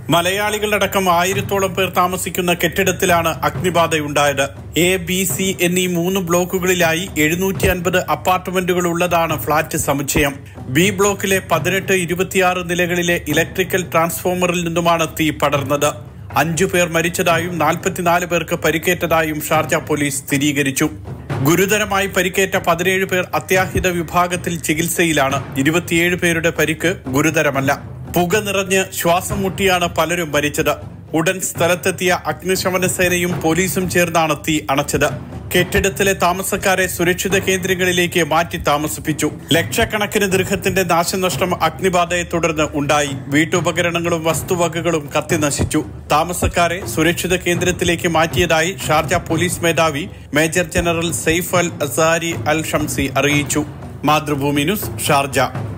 മലയാളികളടക്കം ആയിരത്തോളം പേർ താമസിക്കുന്ന കെട്ടിടത്തിലാണ് അഗ്നിബാധയുണ്ടായത് എ ബി സി എന്നീ മൂന്ന് ബ്ലോക്കുകളിലായി എഴുന്നൂറ്റി അൻപത് അപ്പാർട്ട്മെന്റുകൾ ഉള്ളതാണ് ഫ്ളാറ്റ് സമുച്ചയം ബി ബ്ലോക്കിലെ പതിനെട്ട് ഇരുപത്തിയാറ് നിലകളിലെ ഇലക്ട്രിക്കൽ ട്രാൻസ്ഫോമറിൽ നിന്നുമാണ് തീ പടർന്നത് അഞ്ചു പേർ മരിച്ചതായും നാൽപ്പത്തിനാല് പേർക്ക് പരിക്കേറ്റതായും ഷാർജ പോലീസ് സ്ഥിരീകരിച്ചു ഗുരുതരമായി പരിക്കേറ്റ പതിനേഴ് പേർ അത്യാഹിത വിഭാഗത്തിൽ ചികിത്സയിലാണ് ഇരുപത്തിയേഴ് പേരുടെ പരിക്ക് ഗുരുതരമല്ല പുക നിറഞ്ഞ് ശ്വാസം മുട്ടിയാണ് പലരും മരിച്ചത് ഉടൻ സ്ഥലത്തെത്തിയ അഗ്നിശമന സേനയും പോലീസും ചേർന്നാണ് തീ അണച്ചത് കെട്ടിടത്തിലെ താമസക്കാരെ സുരക്ഷിത കേന്ദ്രങ്ങളിലേക്ക് മാറ്റി താമസിപ്പിച്ചു ലക്ഷക്കണക്കിന് ദീർഘത്തിന്റെ നാശനഷ്ടം അഗ്നിബാധയെ തുടർന്ന് ഉണ്ടായി വീട്ടുപകരണങ്ങളും വസ്തുവകകളും കത്തിനശിച്ചു താമസക്കാരെ സുരക്ഷിത കേന്ദ്രത്തിലേക്ക് മാറ്റിയതായി ഷാർജ പോലീസ് മേധാവി major general Saif Al Azari Al Shamsi അറിയിച്ചു മാതൃഭൂമി ന്യൂസ് ഷാർജ